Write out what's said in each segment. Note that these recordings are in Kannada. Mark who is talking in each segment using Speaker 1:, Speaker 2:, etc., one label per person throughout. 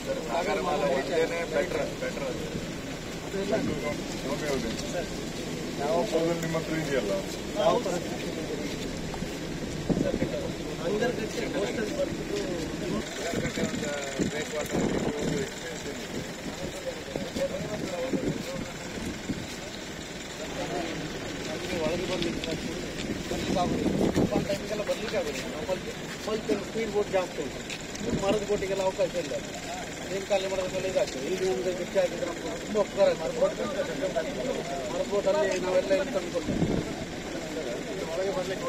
Speaker 1: ಸಾಗರಮಾಲ ಒಂದೇನೆ ಬೆಟರ್ ಬೆಟರ್ ಯಾವ ಪದದಲ್ಲಿ ನಿಮ್ಮ ಹತ್ರ ಇದೆಯಲ್ಲ ಬ್ರೇಕ್ ವಾಟರ್
Speaker 2: ಒಳಗೆ ಬರ್ಲಿಕ್ಕೆ ಬರ್ಲಿಕ್ಕೆ ಆಗೋದಿಲ್ಲ ಒಂದು ಟೈಮಿಗೆಲ್ಲ ಬರ್ಲಿಕ್ಕೆ ಆಗೋದಿಲ್ಲ ನಾವು ಬಲ್ಕ್ ಬಲ್ಕ್ ಸ್ಪೀಡ್ ಬೋಟ್ ಜಾಸ್ತಿ ಉಂಟು ಮರದ ಬೋಟಿಗೆಲ್ಲ ಅವಕಾಶ ಇಲ್ಲ ಏನು ಖಾಲಿ ಮಾಡೋದ ಮೇಲೆ ಇದಾಗ್ತದೆ ಈಗ ಒಂದು ಗಟ್ಟಿ ಆಗಿದ್ರೆ ನಮ್ಗೆ ತುಂಬ ಉಪಕಾರ ಮರದ ಬೋಟ್ ಮರದ ಬೋಟಲ್ಲಿ ನಾವೆಲ್ಲ ಏನು ತಂದ್ಕೊಳ್ತೇವೆ ಒಳಗೆ ಬರ್ಲಿಕ್ಕೆ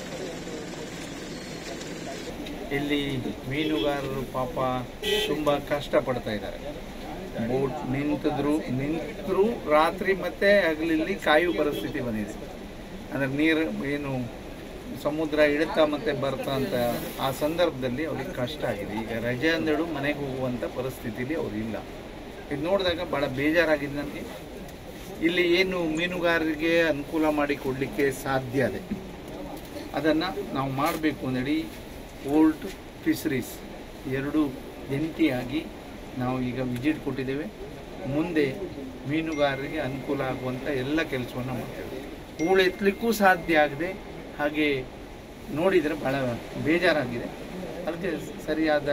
Speaker 3: ಇಲ್ಲಿ ಮೀನುಗಾರರು ಪಾಪ ತುಂಬ ಕಷ್ಟಪಡ್ತಾ ಇದ್ದಾರೆ ಬೋಟ್ ನಿಂತಿದ್ರು ನಿಂತರೂ ರಾತ್ರಿ ಮತ್ತೆ ಹಗಲಿಲ್ಲಿ ಕಾಯುವ ಪರಿಸ್ಥಿತಿ ಬಂದಿದೆ ಅಂದರೆ ನೀರು ಏನು ಸಮುದ್ರ ಇಳುತ್ತಾ ಮತ್ತೆ ಬರ್ತಾ ಅಂತ ಆ ಸಂದರ್ಭದಲ್ಲಿ ಅವ್ರಿಗೆ ಕಷ್ಟ ಆಗಿದೆ ಈಗ ರಜೆ ಅಂದೇಳು ಮನೆಗೆ ಹೋಗುವಂಥ ಪರಿಸ್ಥಿತಿಲಿ ಅವ್ರು ಇಲ್ಲ ಇದು ನೋಡಿದಾಗ ಭಾಳ ಬೇಜಾರಾಗಿದೆ ನನಗೆ ಇಲ್ಲಿ ಏನು ಮೀನುಗಾರರಿಗೆ ಅನುಕೂಲ ಮಾಡಿ ಕೊಡಲಿಕ್ಕೆ ಸಾಧ್ಯ ಇದೆ ಅದನ್ನು ನಾವು ಮಾಡಬೇಕು ಅಂದೇಳಿ ಓಲ್ಡ್ ಫಿಶರೀಸ್ ಎರಡು ಜಂಟಿಯಾಗಿ ನಾವು ಈಗ ವಿಸಿಟ್ ಕೊಟ್ಟಿದ್ದೇವೆ ಮುಂದೆ ಮೀನುಗಾರರಿಗೆ ಅನುಕೂಲ ಆಗುವಂಥ ಎಲ್ಲ ಕೆಲಸವನ್ನು ಮಾಡ್ತೇವೆ ಹೂಳು ಎತ್ತಲಿಕ್ಕೂ ಸಾಧ್ಯ ಆಗದೆ ಹಾಗೆ ನೋಡಿದರೆ ಭಾಳ ಬೇಜಾರಾಗಿದೆ ಅದಕ್ಕೆ ಸರಿಯಾದ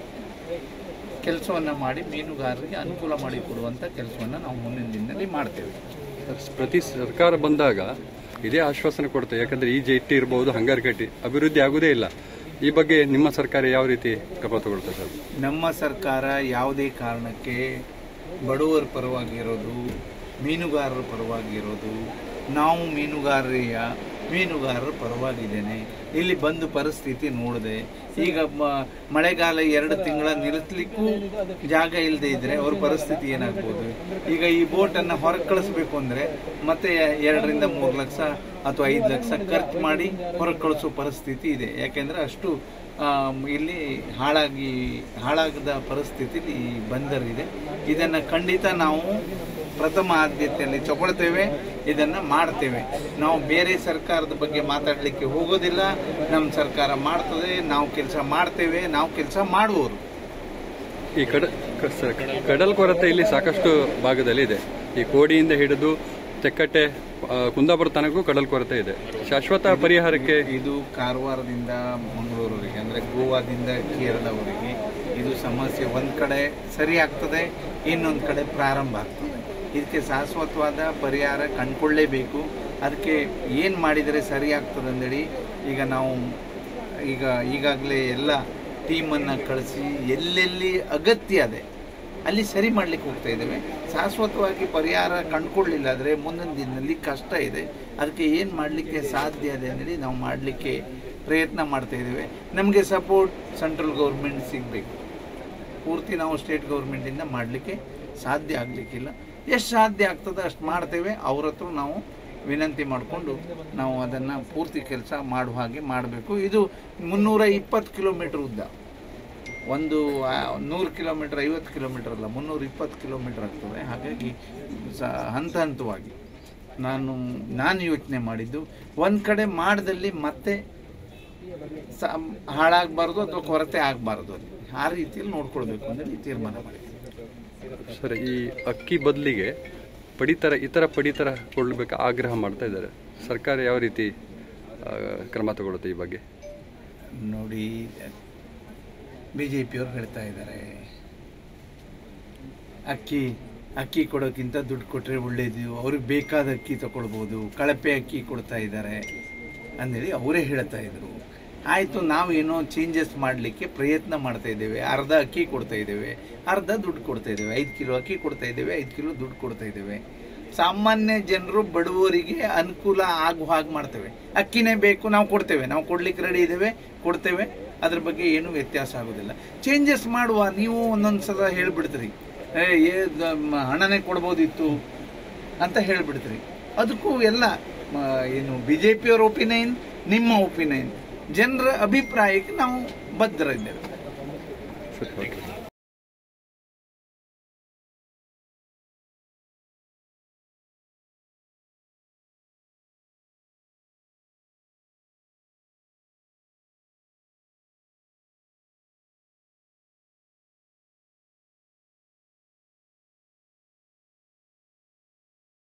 Speaker 3: ಕೆಲಸವನ್ನು ಮಾಡಿ ಮೀನುಗಾರರಿಗೆ ಅನುಕೂಲ ಮಾಡಿಕೊಡುವಂಥ ಕೆಲಸವನ್ನು ನಾವು ಮುಂದಿನ ದಿನದಲ್ಲಿ ಮಾಡ್ತೇವೆ
Speaker 4: ಪ್ರತಿ ಸರ್ಕಾರ ಬಂದಾಗ ಇದೇ ಆಶ್ವಾಸನೆ ಕೊಡುತ್ತೆ ಯಾಕಂದ್ರೆ ಈ ಜೆಟ್ಟಿ ಇರಬಹುದು ಹಂಗಾರಕಟ್ಟಿ ಅಭಿವೃದ್ಧಿ ಆಗುದೇ ಇಲ್ಲ ಈ ಬಗ್ಗೆ ನಿಮ್ಮ ಸರ್ಕಾರ ಯಾವ ರೀತಿ ಕ್ರಮ ತಗೊಳ್ತದೆ ಸರ್
Speaker 3: ನಮ್ಮ ಸರ್ಕಾರ ಯಾವುದೇ ಕಾರಣಕ್ಕೆ ಬಡವರ ಪರವಾಗಿರೋದು ಮೀನುಗಾರರ ಪರವಾಗಿರೋದು ನಾವು ಮೀನುಗಾರರಿಯ ಮೀನುಗಾರರ ಪರವಾಗಿದ್ದೇನೆ ಇಲ್ಲಿ ಬಂದು ಪರಿಸ್ಥಿತಿ ನೋಡಿದೆ ಈಗ ಮ- ಮಳೆಗಾಲ ಎರಡು ತಿಂಗಳ ನಿಲ್ಲಿಸ್ಲಿಕ್ಕೂ ಜಾಗ ಇಲ್ಲದೆ ಇದ್ರೆ ಅವ್ರ ಪರಿಸ್ಥಿತಿ ಏನಾಗ್ಬೋದು ಈಗ ಈ ಬೋಟನ್ನು ಹೊರಗೆ ಕಳಿಸ್ಬೇಕು ಅಂದರೆ ಮತ್ತೆ ಎರಡರಿಂದ ಮೂರು ಲಕ್ಷ ಅಥವಾ ಐದು ಲಕ್ಷ ಖರ್ಚು ಮಾಡಿ ಹೊರಗೆ ಕಳಿಸೋ ಪರಿಸ್ಥಿತಿ ಇದೆ ಯಾಕೆಂದರೆ ಅಷ್ಟು ಆಮ್, ಇಲ್ಲಿ ಹಾಳಾಗಿ ಹಾಳಾಗದ ಪರಿಸ್ಥಿತಿಲಿ ಈ ಬಂದರಿದೆ ಇದನ್ನು ಖಂಡಿತ ನಾವು ಪ್ರಥಮ ಆದ್ಯತೆಯಲ್ಲಿ ತಗೊಳ್ತೇವೆ ಇದನ್ನು ಮಾಡ್ತೇವೆ ನಾವು ಬೇರೆ ಸರ್ಕಾರದ ಬಗ್ಗೆ ಮಾತಾಡಲಿಕ್ಕೆ ಹೋಗೋದಿಲ್ಲ ನಮ್ಮ ಸರ್ಕಾರ ಮಾಡ್ತದೆ ನಾವು ಕೆಲಸ ಮಾಡ್ತೇವೆ ನಾವು ಕೆಲಸ ಮಾಡುವವರು
Speaker 4: ಈ ಕಡ ಕ- ಸ- ಕಡಲ್ ಕೊರತೆ ಇಲ್ಲಿ ಸಾಕಷ್ಟು ಭಾಗದಲ್ಲಿ ಇದೆ ಈ ಕೋಡಿಯಿಂದ ಹಿಡಿದು ತೆಕ್ಕಟ್ಟೆ ಆ, ಕುಂದಾಪುರ ತನಕೂ ಕಡಲ್ ಕೊರತೆ ಇದೆ ಶಾಶ್ವತ ಪರಿಹಾರಕ್ಕೆ
Speaker 3: ಇದು ಕಾರವಾರದಿಂದ ಮಂಗಳೂರವರೆಗೆ ಅಂದರೆ ಗೋವಾದಿಂದ ಕೇರಳವರೆಗೆ ಇದು ಸಮಸ್ಯೆ ಒಂದು ಕಡೆ ಸರಿ ಆಗ್ತದೆ ಇನ್ನೊಂದು ಕಡೆ ಪ್ರಾರಂಭ ಆಗ್ತದೆ ಇದಕ್ಕೆ ಶಾಶ್ವತವಾದ ಪರಿಹಾರ ಕಂಡುಕೊಳ್ಳೇಬೇಕು ಅದಕ್ಕೆ ಏನು ಮಾಡಿದರೆ ಸರಿ ಆಗ್ತದೆ ಅಂದೇಳಿ ಈಗ ನಾವು ಈಗ ಈಗಾಗಲೇ ಎಲ್ಲ ಟೀಮನ್ನು ಕಳಿಸಿ ಎಲ್ಲೆಲ್ಲಿ ಅಗತ್ಯ ಇದೆ ಅಲ್ಲಿ ಸರಿ ಮಾಡ್ಲಿಕ್ಕೆ ಹೋಗ್ತಾ ಇದ್ದೇವೆ ಶಾಶ್ವತವಾಗಿ ಪರಿಹಾರ ಕಂಡುಕೊಳ್ಳಿಲ್ಲ ಆದರೆ ಮುಂದಿನ ದಿನದಲ್ಲಿ ಕಷ್ಟ ಇದೆ ಅದಕ್ಕೆ ಏನು ಮಾಡಲಿಕ್ಕೆ ಸಾಧ್ಯ ಇದೆ ಅಂತೇಳಿ ನಾವು ಮಾಡಲಿಕ್ಕೆ ಪ್ರಯತ್ನ ಮಾಡ್ತಾ ಇದ್ದೇವೆ ನಮಗೆ ಸಪೋರ್ಟ್ ಸೆಂಟ್ರಲ್ ಗೌರ್ಮೆಂಟ್ ಸಿಗಬೇಕು ಪೂರ್ತಿ ನಾವು ಸ್ಟೇಟ್ ಗೌರ್ಮೆಂಟಿಂದ ಮಾಡಲಿಕ್ಕೆ ಸಾಧ್ಯ ಆಗಲಿಕ್ಕಿಲ್ಲ ಎಷ್ಟು ಸಾಧ್ಯ ಆಗ್ತದೆ ಅಷ್ಟು ಮಾಡ್ತೇವೆ ಅವ್ರ ಹತ್ರ ನಾವು ವಿನಂತಿ ಮಾಡಿಕೊಂಡು ನಾವು ಅದನ್ನು ಪೂರ್ತಿ ಕೆಲಸ ಮಾಡುವ ಹಾಗೆ ಮಾಡಬೇಕು ಇದು ಮುನ್ನೂರ ಇಪ್ಪತ್ತು ಕಿಲೋಮೀಟ್ರ್ ಉದ್ದ ಒಂದು ಆ, ನೂರು ಕಿಲೋಮೀಟ್ರ್ ಐವತ್ತು ಕಿಲೋಮೀಟ್ರ್ ಅಲ್ಲ ಮುನ್ನೂರ ಇಪ್ಪತ್ತು ಕಿಲೋಮೀಟ್ರ್ ಆಗ್ತದೆ ಹಾಗಾಗಿ ಸ ಹಂತ ಹಂತವಾಗಿ ನಾನು ನಾನು ಯೋಚನೆ ಮಾಡಿದ್ದು ಒಂದು ಕಡೆ ಮಾಡದಲ್ಲಿ ಮತ್ತೆ ಸ ಹಾಳಾಗಬಾರ್ದು ಅಥವಾ ಕೊರತೆ ಆಗಬಾರ್ದು ಅಲ್ಲಿ ಆ ರೀತಿಯಲ್ಲಿ ನೋಡ್ಕೊಳ್ಬೇಕು ಅಂತೇಳಿ ತೀರ್ಮಾನ ಮಾಡಿದ್ದೆ
Speaker 4: ಸರ್ ಈ ಅಕ್ಕಿ ಬದಲಿಗೆ ಪಡಿತರ ಇತರ ಪಡಿತರ ಕೊಡಬೇಕು ಆಗ್ರಹ ಮಾಡ್ತಾ ಇದ್ದಾರೆ ಸರ್ಕಾರ ಯಾವ ರೀತಿ ಆ, ಕ್ರಮ ತಗೊಳುತ್ತೆ ಈ ಬಗ್ಗೆ
Speaker 3: ನೋಡಿ ಬಿ ಜೆ ಪಿಯವ್ರು ಹೇಳ್ತಾ ಇದ್ದಾರೆ ಅಕ್ಕಿ ಅಕ್ಕಿ ಕೊಡೋಕ್ಕಿಂತ ದುಡ್ಡು ಕೊಟ್ಟರೆ ಒಳ್ಳೇದು ಅವ್ರಿಗೆ ಬೇಕಾದ ಅಕ್ಕಿ ತಗೊಳ್ಬೋದು ಕಳಪೆ ಅಕ್ಕಿ ಕೊಡ್ತಾ ಇದ್ದಾರೆ ಅಂದೇಳಿ ಅವರೇ ಹೇಳ್ತಾ ಇದ್ರು ಆಯಿತು ನಾವೇನೋ ಚೇಂಜಸ್ ಮಾಡಲಿಕ್ಕೆ ಪ್ರಯತ್ನ ಮಾಡ್ತಾ ಇದ್ದೇವೆ ಅರ್ಧ ಅಕ್ಕಿ ಕೊಡ್ತಾ ಇದ್ದೇವೆ ಅರ್ಧ ದುಡ್ಡು ಕೊಡ್ತಾ ಇದ್ದೇವೆ ಐದು ಕಿಲೋ ಅಕ್ಕಿ ಕೊಡ್ತಾ ಇದ್ದೇವೆ ಐದು ಕಿಲೋ ದುಡ್ಡು ಕೊಡ್ತಾ ಇದ್ದೇವೆ ಸಾಮಾನ್ಯ ಜನರು ಬಡವರಿಗೆ ಅನುಕೂಲ ಆಗುವ ಹಾಗೆ ಮಾಡ್ತೇವೆ ಅಕ್ಕಿನೇ ಬೇಕು ನಾವು ಕೊಡ್ತೇವೆ ನಾವು ಕೊಡ್ಲಿಕ್ಕೆ ರೆಡಿ ಇದ್ದೇವೆ ಕೊಡ್ತೇವೆ ಅದ್ರ ಬಗ್ಗೆ ಏನೂ ವ್ಯತ್ಯಾಸ ಆಗೋದಿಲ್ಲ ಚೇಂಜಸ್ ಮಾಡುವ ನೀವು ಒಂದೊಂದು ಸಲ ಹೇಳ್ಬಿಡ್ತೀರಿ ಏ ಏ ದ- ಮ- ಹಣನೇ ಕೊಡ್ಬೋದಿತ್ತು ಅಂತ ಹೇಳ್ಬಿಡ್ತೀರಿ ಅದಕ್ಕೂ ಎಲ್ಲ ಮ, ಏನು ಬಿ ಜೆ ಪಿಯವರ ಒಪಿನಿಯನ್ ನಿಮ್ಮ ಒಪಿನಿಯನ್ ಜನರ ಅಭಿಪ್ರಾಯಕ್ಕೆ ನಾವು ಬದ್ಧರಿದ್ದೇವೆ
Speaker 4: ಸರಿ ಓಕೆ